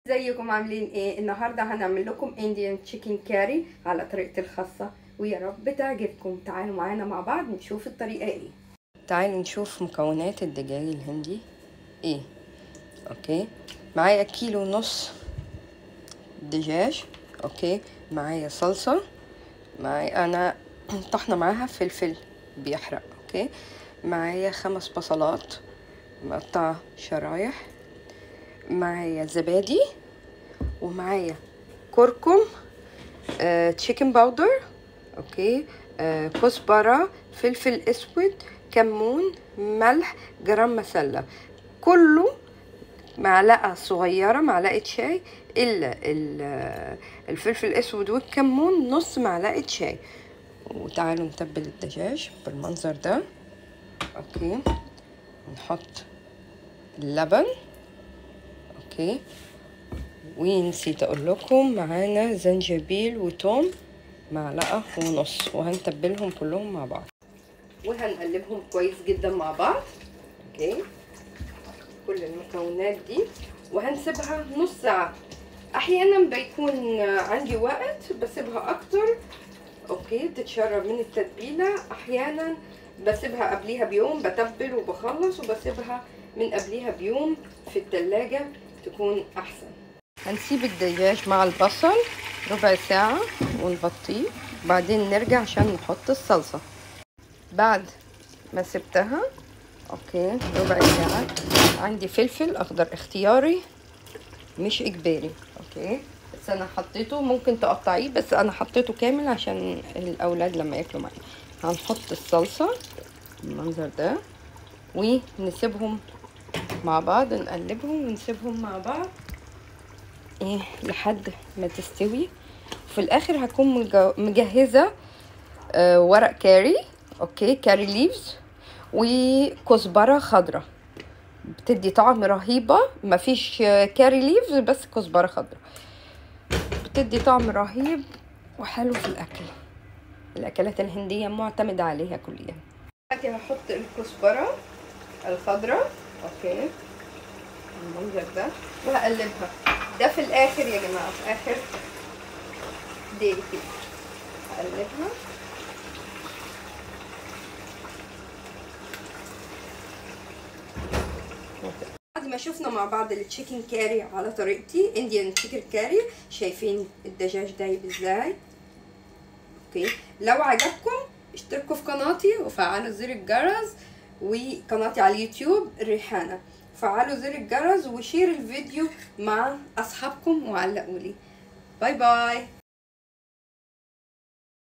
ازيكم عاملين ايه النهارده هنعمل لكم انديان تشيكن كاري على طريقتي الخاصه ويا رب تعجبكم تعالوا معانا مع بعض نشوف الطريقه ايه تعالوا نشوف مكونات الدجاج الهندي ايه اوكي معايا كيلو ونص دجاج اوكي معايا صلصه معايا انا طحنه معاها فلفل بيحرق اوكي معايا خمس بصلات مقطعه شرايح معايا زبادي ومعايا كركم آه، تشيكن باودر اوكي آه، كزبرة فلفل اسود كمون ملح جرام مسلة كله معلقة صغيرة معلقة شاي إلا الفلفل الأسود والكمون نص معلقة شاي وتعالوا نتبل الدجاج بالمنظر ده اوكي نحط اللبن اوكي ونسيت اقول لكم معانا زنجبيل وتوم معلقه ونص وهنتبلهم كلهم مع بعض وهنقلبهم كويس جدا مع بعض اوكي كل المكونات دي وهنسيبها نص ساعه احيانا بيكون عندي وقت بسيبها اكتر اوكي تتشرب من التتبيله احيانا بسيبها قبليها بيوم بتبل وبخلص وبسيبها من قبليها بيوم في التلاجة تكون احسن هنسيب الدجاج مع البصل ربع ساعة ونغطيه بعدين نرجع عشان نحط الصلصة بعد ما سبتها اوكي ربع ساعة عندي فلفل اخضر اختياري مش اجباري اوكي بس انا حطيته ممكن تقطعيه بس انا حطيته كامل عشان الاولاد لما ياكلوا معايا هنحط الصلصة بالمنظر ده ونسيبهم مع بعض نقلبهم ونسيبهم مع بعض ايه لحد ما تستوي في الاخر هكون مجهزه آه ورق كاري اوكي كاري ليفز وكزبره خضراء بتدي طعم رهيبه مفيش كاري ليفز بس كزبره خضراء بتدي طعم رهيب وحلو في الاكل الاكلات الهنديه معتمده عليها كليا دلوقتي هحط الكزبره الخضراء اوكي المنظر ده وهقلبها ده في الاخر يا جماعه في اخر دقيقه كده هقلبها بعد ما شفنا مع بعض التشيكن كاري على طريقتي انديان تشيكن كاري شايفين الدجاج دايب ازاي اوكي لو عجبكم اشتركوا في قناتي وفعلوا زر الجرس وقناتي على اليوتيوب ريحانة فعلوا زر الجرس وشير الفيديو مع أصحابكم وعلقوا لي باي باي